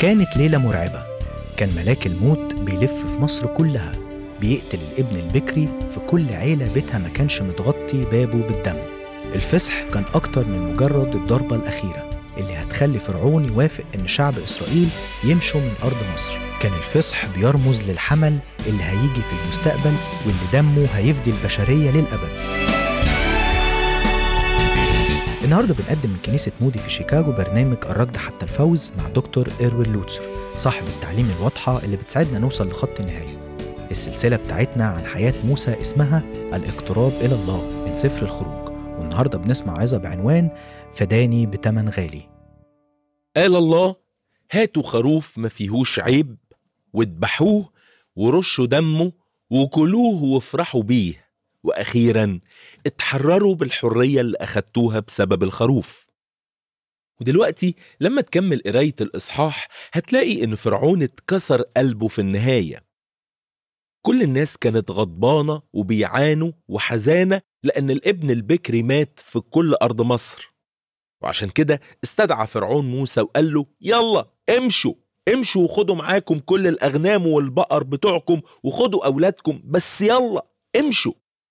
كانت ليلة مرعبة كان ملاك الموت بيلف في مصر كلها بيقتل الابن البكري في كل عيلة بيتها ما كانش متغطي بابه بالدم الفصح كان أكتر من مجرد الضربة الأخيرة اللي هتخلي فرعون يوافق إن شعب إسرائيل يمشوا من أرض مصر كان الفصح بيرمز للحمل اللي هيجي في المستقبل واللي دمه هيفدي البشرية للأبد النهارده بنقدم من كنيسة مودي في شيكاغو برنامج الركض حتى الفوز مع دكتور إيروين لوتسر صاحب التعليم الواضحة اللي بتساعدنا نوصل لخط النهاية السلسلة بتاعتنا عن حياة موسى اسمها الاقتراب إلى الله من سفر الخروج والنهارده بنسمع عظة بعنوان فداني بتمن غالي قال الله هاتوا خروف ما فيهوش عيب واذبحوه ورشوا دمه وكلوه وافرحوا بيه واخيرا اتحرروا بالحريه اللي اخدتوها بسبب الخروف ودلوقتي لما تكمل قرايه الاصحاح هتلاقي ان فرعون اتكسر قلبه في النهايه كل الناس كانت غضبانه وبيعانوا وحزانه لان الابن البكري مات في كل ارض مصر وعشان كده استدعى فرعون موسى وقال له يلا امشوا امشوا وخدوا معاكم كل الاغنام والبقر بتوعكم وخدوا اولادكم بس يلا امشوا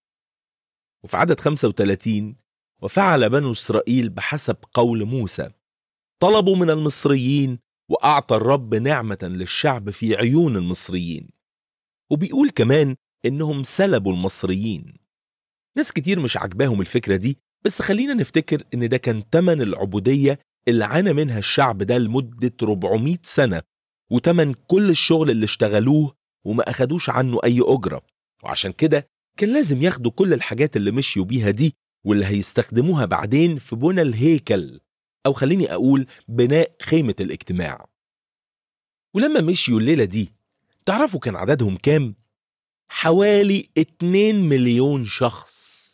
وفي عدد 35 وفعل بنو إسرائيل بحسب قول موسى طلبوا من المصريين وأعطى الرب نعمة للشعب في عيون المصريين وبيقول كمان إنهم سلبوا المصريين ناس كتير مش عجباهم الفكرة دي بس خلينا نفتكر إن ده كان تمن العبودية اللي عانى منها الشعب ده لمدة 400 سنة وتمن كل الشغل اللي اشتغلوه وما أخدوش عنه أي أجرة وعشان كده كان لازم ياخدوا كل الحاجات اللي مشيوا بيها دي واللي هيستخدموها بعدين في بنى الهيكل أو خليني أقول بناء خيمة الاجتماع ولما مشيوا الليلة دي تعرفوا كان عددهم كام؟ حوالي 2 مليون شخص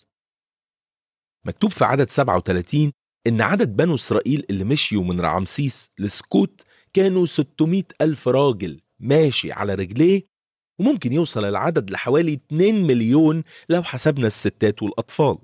مكتوب في عدد 37 إن عدد بنو إسرائيل اللي مشيوا من رعمسيس لسكوت كانوا 600 ألف راجل ماشي على رجليه وممكن يوصل العدد لحوالي 2 مليون لو حسبنا الستات والأطفال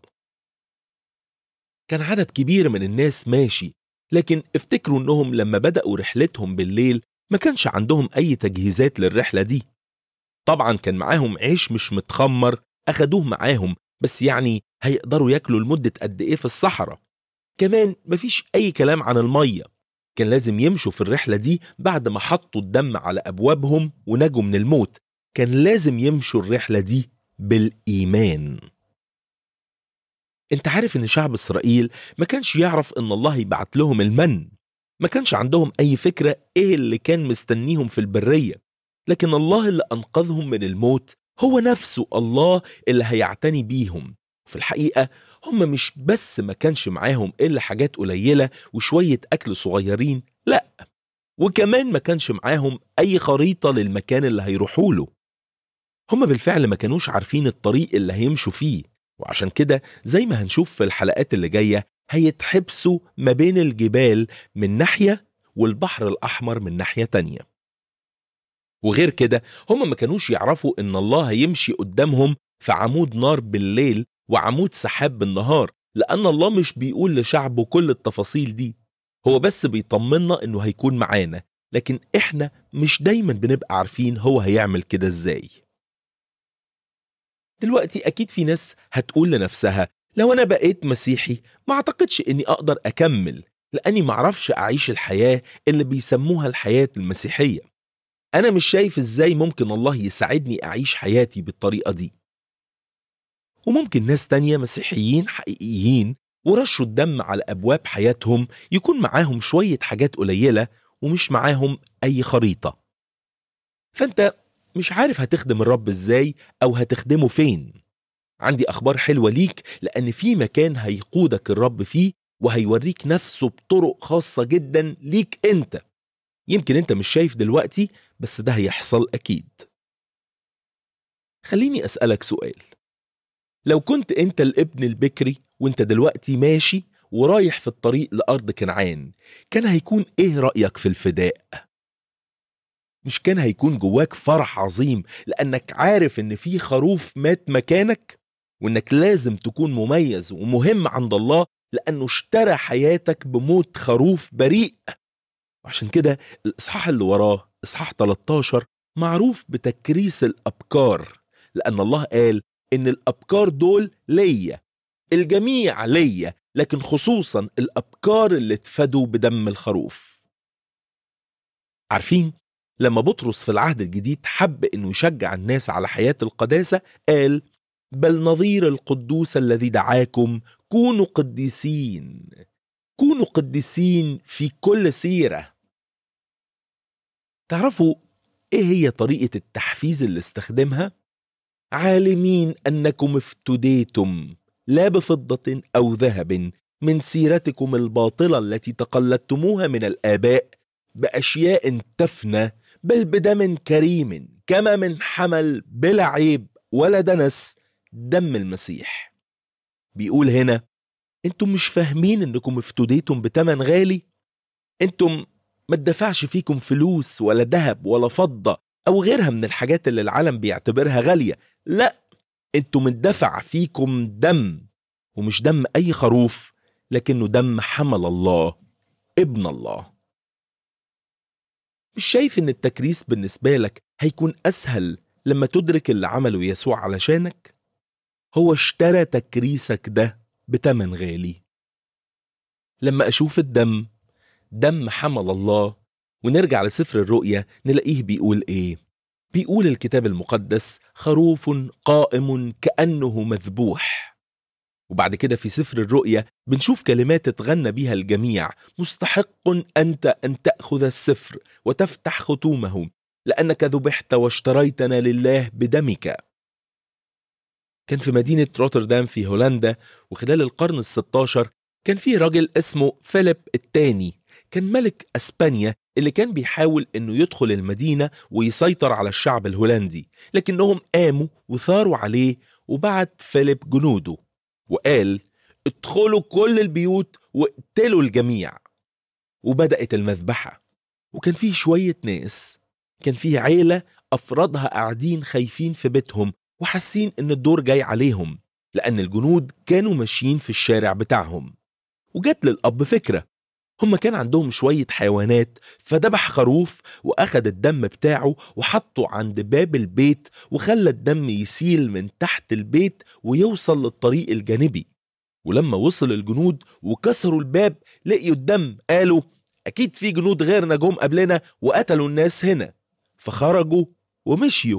كان عدد كبير من الناس ماشي لكن افتكروا انهم لما بدأوا رحلتهم بالليل ما كانش عندهم أي تجهيزات للرحلة دي طبعا كان معاهم عيش مش متخمر أخدوه معاهم بس يعني هيقدروا ياكلوا لمدة قد إيه في الصحراء كمان مفيش أي كلام عن المية كان لازم يمشوا في الرحلة دي بعد ما حطوا الدم على أبوابهم ونجوا من الموت كان لازم يمشوا الرحلة دي بالإيمان انت عارف ان شعب اسرائيل ما كانش يعرف ان الله يبعت لهم المن ما كانش عندهم اي فكرة ايه اللي كان مستنيهم في البرية لكن الله اللي انقذهم من الموت هو نفسه الله اللي هيعتني بيهم في الحقيقة هم مش بس ما كانش معاهم إلا حاجات قليلة وشوية أكل صغيرين لأ وكمان ما كانش معاهم أي خريطة للمكان اللي هيروحوا له هم بالفعل ما كانوش عارفين الطريق اللي هيمشوا فيه وعشان كده زي ما هنشوف في الحلقات اللي جاية هيتحبسوا ما بين الجبال من ناحية والبحر الأحمر من ناحية تانية وغير كده هم ما كانوش يعرفوا إن الله هيمشي قدامهم في عمود نار بالليل وعمود سحاب بالنهار لأن الله مش بيقول لشعبه كل التفاصيل دي هو بس بيطمنا إنه هيكون معانا لكن إحنا مش دايما بنبقى عارفين هو هيعمل كده إزاي دلوقتي أكيد في ناس هتقول لنفسها لو أنا بقيت مسيحي ما أعتقدش إني أقدر أكمل لأني معرفش أعيش الحياة اللي بيسموها الحياة المسيحية أنا مش شايف إزاي ممكن الله يساعدني أعيش حياتي بالطريقة دي وممكن ناس تانية مسيحيين حقيقيين ورشوا الدم على أبواب حياتهم يكون معاهم شوية حاجات قليلة ومش معاهم أي خريطة فأنت مش عارف هتخدم الرب إزاي أو هتخدمه فين عندي أخبار حلوة ليك لأن في مكان هيقودك الرب فيه وهيوريك نفسه بطرق خاصة جدا ليك أنت يمكن أنت مش شايف دلوقتي بس ده هيحصل أكيد خليني أسألك سؤال لو كنت انت الابن البكري وانت دلوقتي ماشي ورايح في الطريق لأرض كنعان كان هيكون ايه رأيك في الفداء؟ مش كان هيكون جواك فرح عظيم لأنك عارف ان في خروف مات مكانك وانك لازم تكون مميز ومهم عند الله لأنه اشترى حياتك بموت خروف بريء وعشان كده الإصحاح اللي وراه إصحاح 13 معروف بتكريس الأبكار لأن الله قال إن الأبكار دول ليا الجميع ليا لكن خصوصا الأبكار اللي اتفدوا بدم الخروف عارفين لما بطرس في العهد الجديد حب انه يشجع الناس على حياة القداسة قال بل نظير القدوس الذي دعاكم كونوا قديسين كونوا قديسين في كل سيرة تعرفوا ايه هي طريقة التحفيز اللي استخدمها؟ عالمين انكم افتديتم لا بفضة او ذهب من سيرتكم الباطلة التي تقلدتموها من الآباء بأشياء تفنى بل بدم كريم كما من حمل بلا عيب ولا دنس دم المسيح بيقول هنا انتم مش فاهمين انكم افتديتم بتمن غالي انتم ما تدفعش فيكم فلوس ولا ذهب ولا فضة او غيرها من الحاجات اللي العالم بيعتبرها غالية لا انتم مدفع فيكم دم ومش دم اي خروف لكنه دم حمل الله ابن الله مش شايف ان التكريس بالنسبة لك هيكون اسهل لما تدرك اللي عمله يسوع علشانك هو اشترى تكريسك ده بتمن غالي لما اشوف الدم دم حمل الله ونرجع لسفر الرؤيا نلاقيه بيقول ايه بيقول الكتاب المقدس خروف قائم كأنه مذبوح وبعد كده في سفر الرؤيا بنشوف كلمات اتغنى بيها الجميع مستحق أنت أن تأخذ السفر وتفتح ختومه لأنك ذبحت واشتريتنا لله بدمك كان في مدينة روتردام في هولندا وخلال القرن الستاشر كان في راجل اسمه فيليب الثاني كان ملك أسبانيا اللي كان بيحاول انه يدخل المدينة ويسيطر على الشعب الهولندي لكنهم قاموا وثاروا عليه وبعت فيليب جنوده وقال ادخلوا كل البيوت واقتلوا الجميع وبدأت المذبحة وكان فيه شوية ناس كان فيه عيلة أفرادها قاعدين خايفين في بيتهم وحاسين إن الدور جاي عليهم لأن الجنود كانوا ماشيين في الشارع بتاعهم وجات للأب فكرة هما كان عندهم شوية حيوانات فذبح خروف وأخد الدم بتاعه وحطه عند باب البيت وخلى الدم يسيل من تحت البيت ويوصل للطريق الجانبي ولما وصل الجنود وكسروا الباب لقيوا الدم قالوا أكيد في جنود غيرنا جم قبلنا وقتلوا الناس هنا فخرجوا ومشيوا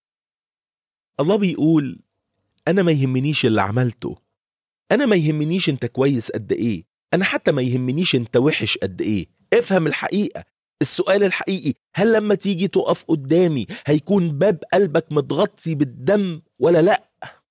الله بيقول أنا ما يهمنيش اللي عملته أنا ما يهمنيش أنت كويس قد إيه أنا حتى ما يهمنيش أنت وحش قد إيه افهم الحقيقة السؤال الحقيقي هل لما تيجي تقف قدامي هيكون باب قلبك متغطي بالدم ولا لأ؟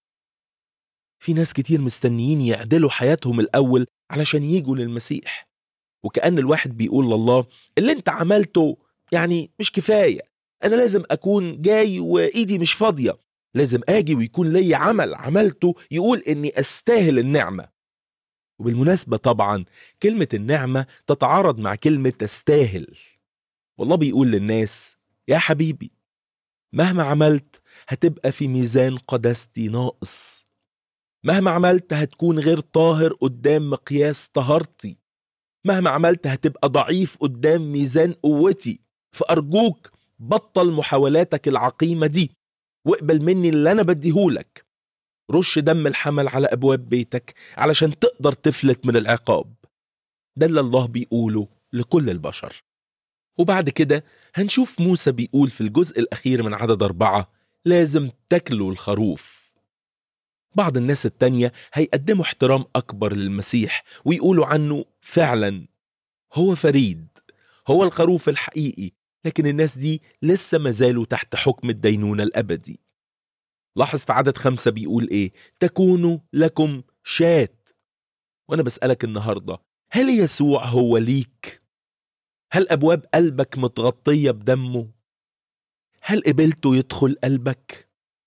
في ناس كتير مستنيين يعدلوا حياتهم الأول علشان يجوا للمسيح وكأن الواحد بيقول لله اللي انت عملته يعني مش كفاية أنا لازم أكون جاي وإيدي مش فاضية لازم آجي ويكون لي عمل عملته يقول إني أستاهل النعمة وبالمناسبة طبعا كلمة النعمة تتعارض مع كلمة تستاهل والله بيقول للناس يا حبيبي مهما عملت هتبقى في ميزان قداستي ناقص مهما عملت هتكون غير طاهر قدام مقياس طهارتي مهما عملت هتبقى ضعيف قدام ميزان قوتي فأرجوك بطل محاولاتك العقيمة دي واقبل مني اللي أنا بديهولك رش دم الحمل على أبواب بيتك علشان تقدر تفلت من العقاب ده اللي الله بيقوله لكل البشر وبعد كده هنشوف موسى بيقول في الجزء الأخير من عدد أربعة لازم تاكلوا الخروف بعض الناس التانية هيقدموا احترام أكبر للمسيح ويقولوا عنه فعلا هو فريد هو الخروف الحقيقي لكن الناس دي لسه ما زالوا تحت حكم الدينونة الأبدي لاحظ في عدد خمسة بيقول إيه تكونوا لكم شات وأنا بسألك النهاردة هل يسوع هو ليك؟ هل أبواب قلبك متغطية بدمه؟ هل قبلته يدخل قلبك؟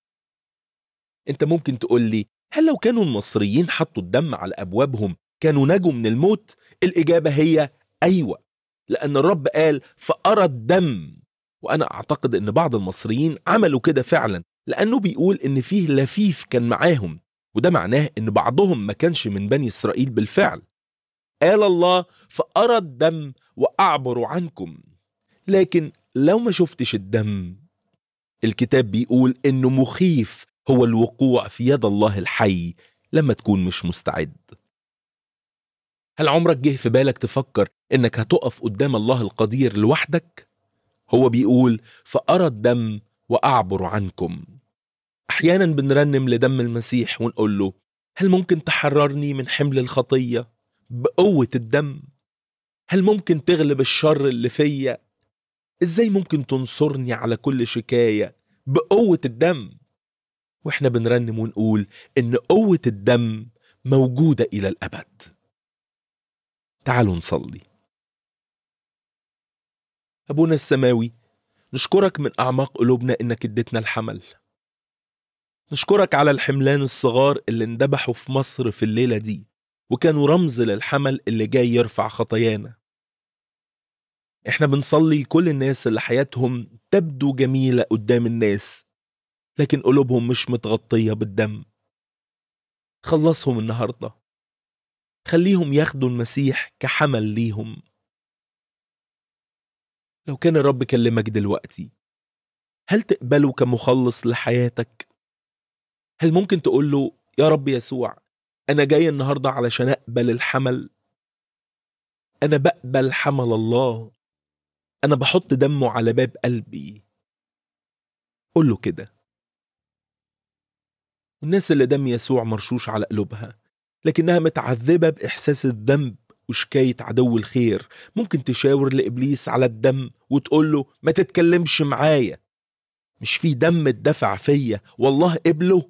أنت ممكن تقول لي هل لو كانوا المصريين حطوا الدم على أبوابهم كانوا نجوا من الموت؟ الإجابة هي أيوة لأن الرب قال فأرى الدم وأنا أعتقد أن بعض المصريين عملوا كده فعلا لأنه بيقول إن فيه لفيف كان معاهم وده معناه إن بعضهم ما كانش من بني إسرائيل بالفعل قال الله فأرى الدم وأعبر عنكم لكن لو ما شفتش الدم الكتاب بيقول إنه مخيف هو الوقوع في يد الله الحي لما تكون مش مستعد هل عمرك جه في بالك تفكر إنك هتقف قدام الله القدير لوحدك؟ هو بيقول فأرى الدم وأعبر عنكم أحيانا بنرنم لدم المسيح ونقول له هل ممكن تحررني من حمل الخطية بقوة الدم؟ هل ممكن تغلب الشر اللي فيا؟ إزاي ممكن تنصرني على كل شكاية بقوة الدم؟ وإحنا بنرنم ونقول إن قوة الدم موجودة إلى الأبد تعالوا نصلي أبونا السماوي نشكرك من أعماق قلوبنا إنك اديتنا الحمل نشكرك على الحملان الصغار اللي اندبحوا في مصر في الليلة دي وكانوا رمز للحمل اللي جاي يرفع خطايانا احنا بنصلي لكل الناس اللي حياتهم تبدو جميلة قدام الناس لكن قلوبهم مش متغطية بالدم خلصهم النهاردة خليهم ياخدوا المسيح كحمل ليهم لو كان الرب كلمك دلوقتي هل تقبله كمخلص لحياتك؟ هل ممكن تقول له يا رب يسوع أنا جاي النهاردة علشان أقبل الحمل أنا بقبل حمل الله أنا بحط دمه على باب قلبي قول له كده الناس اللي دم يسوع مرشوش على قلوبها لكنها متعذبة بإحساس الذنب وشكاية عدو الخير ممكن تشاور لإبليس على الدم وتقول له ما تتكلمش معايا مش في دم اتدفع فيا والله قبله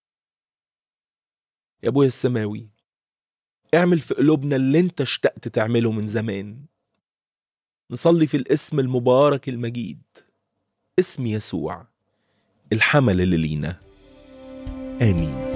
يا ابويا السماوي اعمل في قلوبنا اللي انت اشتقت تعمله من زمان نصلي في الاسم المبارك المجيد اسم يسوع الحمل اللي لينا امين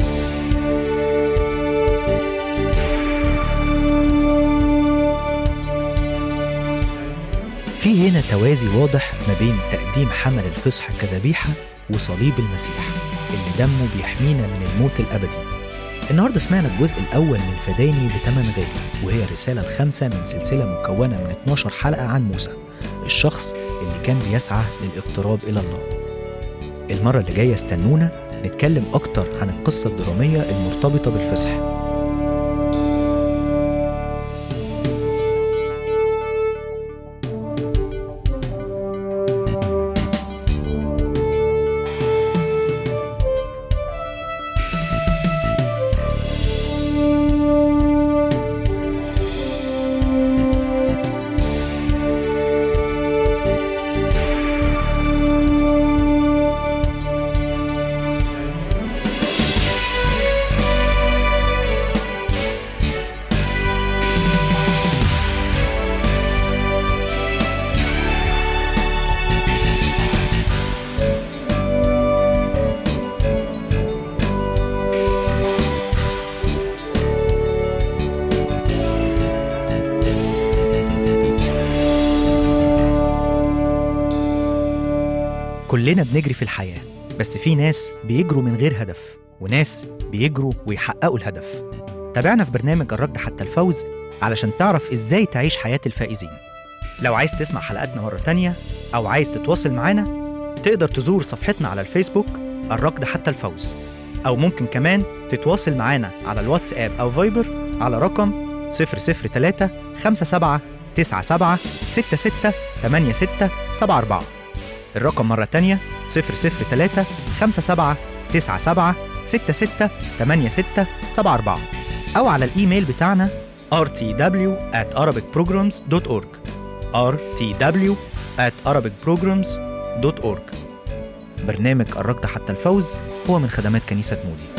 في هنا توازي واضح ما بين تقديم حمل الفصح كذبيحة وصليب المسيح اللي دمه بيحمينا من الموت الأبدي النهاردة سمعنا الجزء الأول من فداني بتمن غالي وهي الرسالة الخامسة من سلسلة مكونة من 12 حلقة عن موسى الشخص اللي كان بيسعى للاقتراب إلى الله المرة اللي جاية استنونا نتكلم أكتر عن القصة الدرامية المرتبطة بالفصح كلنا بنجري في الحياة بس في ناس بيجروا من غير هدف وناس بيجروا ويحققوا الهدف تابعنا في برنامج الركض حتى الفوز علشان تعرف ازاي تعيش حياة الفائزين لو عايز تسمع حلقاتنا مرة تانية أو عايز تتواصل معانا تقدر تزور صفحتنا على الفيسبوك الركض حتى الفوز أو ممكن كمان تتواصل معانا على الواتساب أو فايبر على رقم 003 57 97 66 86 74 الرقم مرة تانية 003 57 97 66 86 74 أو على الإيميل بتاعنا rtw at arabicprograms.org rtw at arabicprograms.org برنامج الركض حتى الفوز هو من خدمات كنيسة مودي